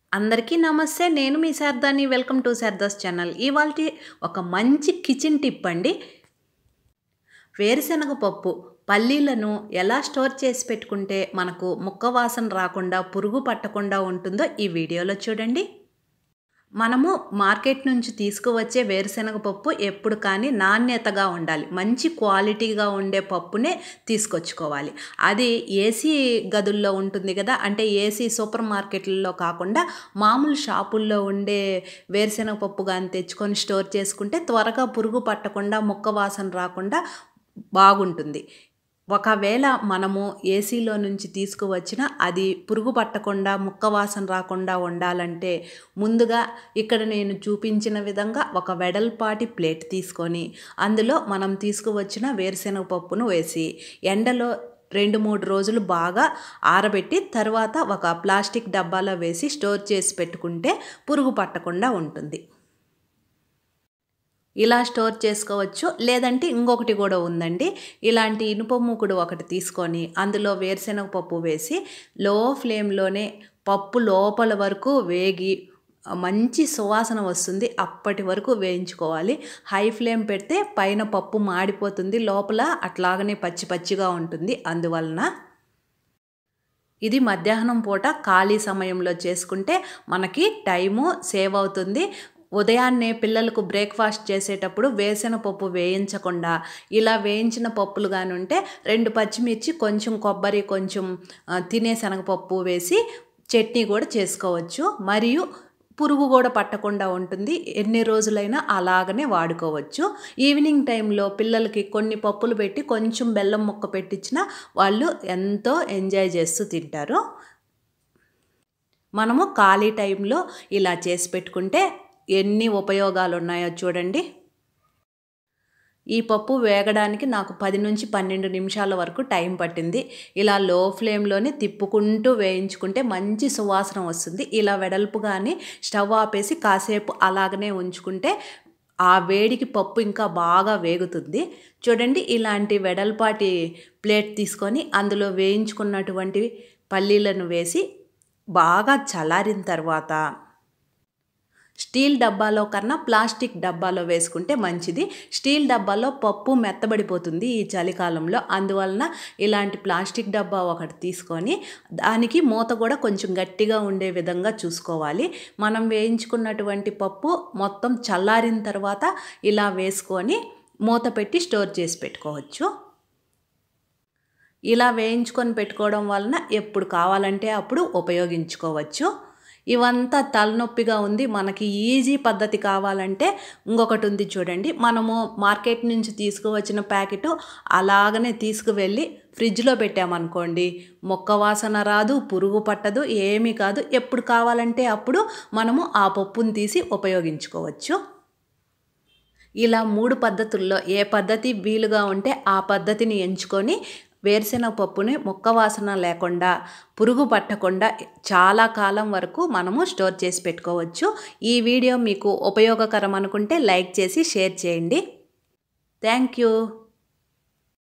అందరికీ నమస్తే నేను మీ శారదాని వెల్కమ్ టు శారదాస్ ఛానల్ ఇవాళ ఒక మంచి కిచెన్ టిప్ అండి వేరుశనగ పప్పు పల్లీలను ఎలా స్టోర్ చేసి పెట్టుకుంటే మనకు ముక్క వాసన రాకుండా పురుగు పట్టకుండా ఉంటుందో ఈ వీడియోలో చూడండి మనము మార్కెట్ నుంచి తీసుకువచ్చే వేరుశనగ పప్పు ఎప్పుడు కానీ నాణ్యతగా ఉండాలి మంచి క్వాలిటీగా ఉండే పప్పునే తీసుకొచ్చుకోవాలి అది ఏసీ గదుల్లో ఉంటుంది కదా అంటే ఏసీ సూపర్ మార్కెట్లలో కాకుండా మామూలు షాపుల్లో ఉండే వేరుశనగ పప్పు కానీ తెచ్చుకొని స్టోర్ చేసుకుంటే త్వరగా పురుగు పట్టకుండా ముక్క వాసన రాకుండా బాగుంటుంది ఒకవేళ మనము ఏసీలో నుంచి తీసుకువచ్చిన అది పురుగు పట్టకుండా ముక్క వాసన రాకుండా ఉండాలంటే ముందుగా ఇక్కడ నేను చూపించిన విధంగా ఒక వెడల్పాటి ప్లేట్ తీసుకొని అందులో మనం తీసుకువచ్చిన వేరుశనగ పప్పును వేసి ఎండలో రెండు మూడు రోజులు బాగా ఆరబెట్టి తర్వాత ఒక ప్లాస్టిక్ డబ్బాలో వేసి స్టోర్ చేసి పెట్టుకుంటే పురుగు పట్టకుండా ఉంటుంది ఇలా స్టోర్ చేసుకోవచ్చు లేదంటే ఇంకొకటి కూడా ఉందండి ఇలాంటి ఇనుప మూకుడు ఒకటి తీసుకొని అందులో వేరుశనగ పప్పు వేసి లో ఫ్లేమ్లోనే పప్పు లోపల వరకు వేగి మంచి సువాసన వస్తుంది అప్పటి వరకు వేయించుకోవాలి హై ఫ్లేమ్ పెడితే పైన పప్పు మాడిపోతుంది లోపల అట్లాగనే పచ్చి పచ్చిగా ఉంటుంది అందువలన ఇది మధ్యాహ్నం పూట ఖాళీ సమయంలో చేసుకుంటే మనకి టైము సేవ్ అవుతుంది ఉదయాన్నే పిల్లలకు బ్రేక్ఫాస్ట్ చేసేటప్పుడు వేసిన పప్పు వేయించకుండా ఇలా వేయించిన పప్పులు కానీ ఉంటే రెండు పచ్చిమిర్చి కొంచెం కొబ్బరి కొంచెం తినే శనగపప్పు వేసి చట్నీ కూడా చేసుకోవచ్చు మరియు పురుగు కూడా పట్టకుండా ఉంటుంది ఎన్ని రోజులైనా అలాగనే వాడుకోవచ్చు ఈవినింగ్ టైంలో పిల్లలకి కొన్ని పప్పులు పెట్టి కొంచెం బెల్లం ముక్క పెట్టించినా వాళ్ళు ఎంతో ఎంజాయ్ చేస్తూ తింటారు మనము ఖాళీ టైంలో ఇలా చేసి పెట్టుకుంటే ఎన్ని ఉపయోగాలు ఉన్నాయో చూడండి ఈ పప్పు వేగడానికి నాకు పది నుంచి పన్నెండు నిమిషాల వరకు టైం పట్టింది ఇలా లో ఫ్లేమ్లోనే తిప్పుకుంటూ వేయించుకుంటే మంచి సువాసన వస్తుంది ఇలా వెడల్పుగానే స్టవ్ ఆపేసి కాసేపు అలాగనే ఉంచుకుంటే ఆ వేడికి పప్పు ఇంకా బాగా వేగుతుంది చూడండి ఇలాంటి వెడల్పాటి ప్లేట్ తీసుకొని అందులో వేయించుకున్నటువంటి పల్లీలను వేసి బాగా చల్లారిన తర్వాత స్టీల్ డబ్బాలో కన్నా ప్లాస్టిక్ డబ్బాలో వేసుకుంటే మంచిది స్టీల్ డబ్బాలో పప్పు మెత్తబడిపోతుంది ఈ చలికాలంలో అందువలన ఇలాంటి ప్లాస్టిక్ డబ్బా ఒకటి తీసుకొని దానికి మూత కూడా కొంచెం గట్టిగా ఉండే విధంగా చూసుకోవాలి మనం వేయించుకున్నటువంటి పప్పు మొత్తం చల్లారిన తర్వాత ఇలా వేసుకొని మూత పెట్టి స్టోర్ చేసి పెట్టుకోవచ్చు ఇలా వేయించుకొని పెట్టుకోవడం వలన ఎప్పుడు కావాలంటే అప్పుడు ఉపయోగించుకోవచ్చు ఇవంతా తలనొప్పిగా ఉంది మనకి ఈజీ పద్ధతి కావాలంటే ఇంకొకటి ఉంది చూడండి మనము మార్కెట్ నుంచి తీసుకువచ్చిన ప్యాకెట్ అలాగనే తీసుకువెళ్ళి ఫ్రిడ్జ్లో పెట్టామనుకోండి మొక్క వాసన రాదు పురుగు పట్టదు ఏమీ కాదు ఎప్పుడు కావాలంటే అప్పుడు మనము ఆ పప్పును తీసి ఉపయోగించుకోవచ్చు ఇలా మూడు పద్ధతుల్లో ఏ పద్ధతి వీలుగా ఉంటే ఆ పద్ధతిని ఎంచుకొని వేరుశెనగ పప్పుని మొక్క వాసన లేకుండా పురుగు పట్టకుండా చాలా కాలం వరకు మనము స్టోర్ చేసి పెట్టుకోవచ్చు ఈ వీడియో మీకు ఉపయోగకరం అనుకుంటే లైక్ చేసి షేర్ చేయండి థ్యాంక్ యూ